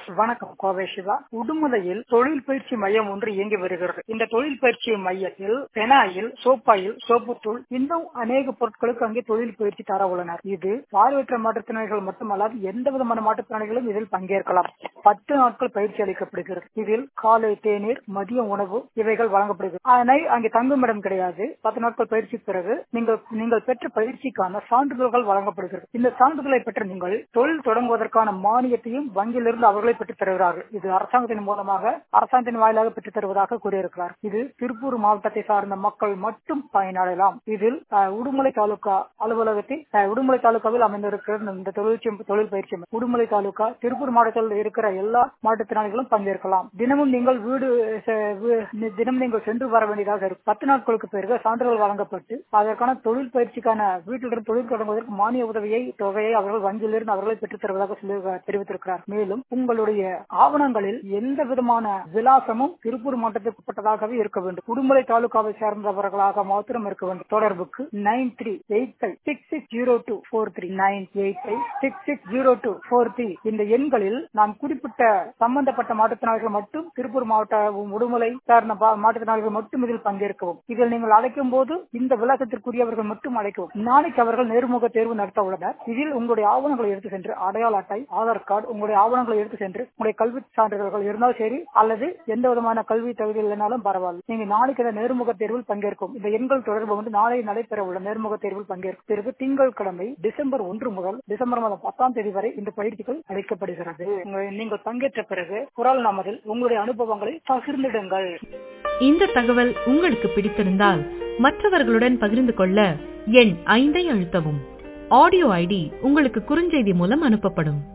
வணக்கம் கோவை சிவா உடுமலையில் தொழில் பயிற்சி மையம் ஒன்று இயங்கி வருகிறது இந்த தொழில் பயிற்சி மையத்தில் பெனாயில் சோப்பாயில் சோப்புத்தூள் இன்னும் அநேக பொருட்களுக்கு அங்கே தொழில் பயிற்சி தர உள்ளனர் இது பார்வையற்ற மாற்றுத்திறனாளிகள் மட்டுமல்லாது எந்த விதமான மாற்றுத்திறனாளிகளும் இதில் பங்கேற்கலாம் பத்து நாட்கள் பயிற்சி அளிக்கப்படுகிறது இதில் காலை தேநீர் மதிய உணவு இவைகள் வழங்கப்படுகிறது ஆனால் அங்கே தங்குமிடம் கிடையாது பத்து நாட்கள் பயிற்சி பிறகு நீங்கள் நீங்கள் பெற்ற பயிற்சிக்கான சான்றிதழ்கள் வழங்கப்படுகிறது இந்த சான்றிதழை பெற்ற நீங்கள் தொழில் தொடங்குவதற்கான மானியத்தையும் வங்கியிலிருந்து அவர்களே பெற்றுத் தருகிறார்கள் இது அரசாங்கத்தின் மூலமாக அரசாங்கத்தின் வாயிலாக பெற்றுத் தருவதாக கூறியிருக்கிறார் இது திருப்பூர் மாவட்டத்தை சார்ந்த மக்கள் மட்டும் பயனடையலாம் இதில் அஹ், உடுமலை தாலுகா அலுவலகத்தில் அஹ், உடுமலை தாலுகாவில் அமைந்திருக்கிற இந்த தொழிற்சி தொழில் பயிற்சி மையம். உடுமலை தாலுகா திருப்பூர் மாவட்டத்தில் இருக்கிற எல்லா மாற்றுத்திறனாளிகளும் பங்கேற்கலாம் தினமும் நீங்கள் வீடு செ- வீ- தினமும் நீங்கள் சென்று வர வேண்டியதாக இருக்கும் பத்து நாட்களுக்கு பிறகு சான்றிதழ் வழங்கப்பட்டு அதற்கான தொழில் பயிற்சிக்கான வீட்டிலிருந்து தொழில் தொடங்குவதற்கு மானிய உதவியை தொகையை அவர்கள் வங்கியிலிருந்து அவர்களை பெற்றுத் தருவதாக சொல்லி தெரிவித்திருக்கிறார் மேலும் உங்களுடைய ஆவணங்களில் எந்த விதமான விலாசமும் திருப்பூர் மாவட்டத்திற்கு உட்பட்டதாகவே இருக்க வேண்டும் உடுமலை தாலுகாவை சேர்ந்தவர்களாக மாத்திரம் இருக்க வேண்டும் தொடர்புக்கு nine three eight five six six zero two four three nine eight five six six zero two four three இந்த எண்களில் நாம் குறிப்பிட்ட சம்பந்தப்பட்ட மாற்றுத்திறனாளிகள் மட்டும் திருப்பூர் மாவட்ட உடுமலை சார்ந்த பா- மாற்றுத்திறனாளிகள் மட்டும் இதில் பங்கேற்கவும் இதில் நீங்கள் அழைக்கும் போது இந்த விளக்கத்திற்குரியவர்கள் மட்டும் அழைக்கவும் நாளைக்கு அவர்கள் நேர்முக தேர்வு நடத்த உள்ளனர் இதில் உங்களுடைய ஆவணங்களை எடுத்து சென்று அடையாள அட்டை ஆதார் கார்டு உங்களுடைய ஆவணங்களை எடுத்து சென்று உங்களுடைய கல்வி சான்றிதழ்கள் இருந்தாலும் சரி அல்லது எந்த விதமான கல்வி தகுதி இல்லைனாலும் பரவாயில்லை நீங்க நாளைக்கு இந்த நேர்முக தேர்வில் பங்கேற்கும் இந்த எண்கள் தொடர்பு வந்து நாளை நடைபெற உள்ள நேர்முக தேர்வில் பங்கேற்கும் பிறகு திங்கள் கிழமை டிசம்பர் ஒன்று முதல் டிசம்பர் மாதம் பத்தாம் தேதி வரை இந்த பயிற்சிகள் அளிக்கப்படுகிறது உங்க- நீங்கள் பங்கேற்ற பிறகு குரல் நமதில் உங்களுடைய அனுபவங்களை பகிர்ந்திடுங்கள் இந்த தகவல் உங்களுக்கு பிடித்திருந்தால் மற்றவர்களுடன் பகிர்ந்து கொள்ள எண் ஐந்தை அழுத்தவும் ஆடியோ ஐடி உங்களுக்கு குறுஞ்செய்தி மூலம் அனுப்பப்படும்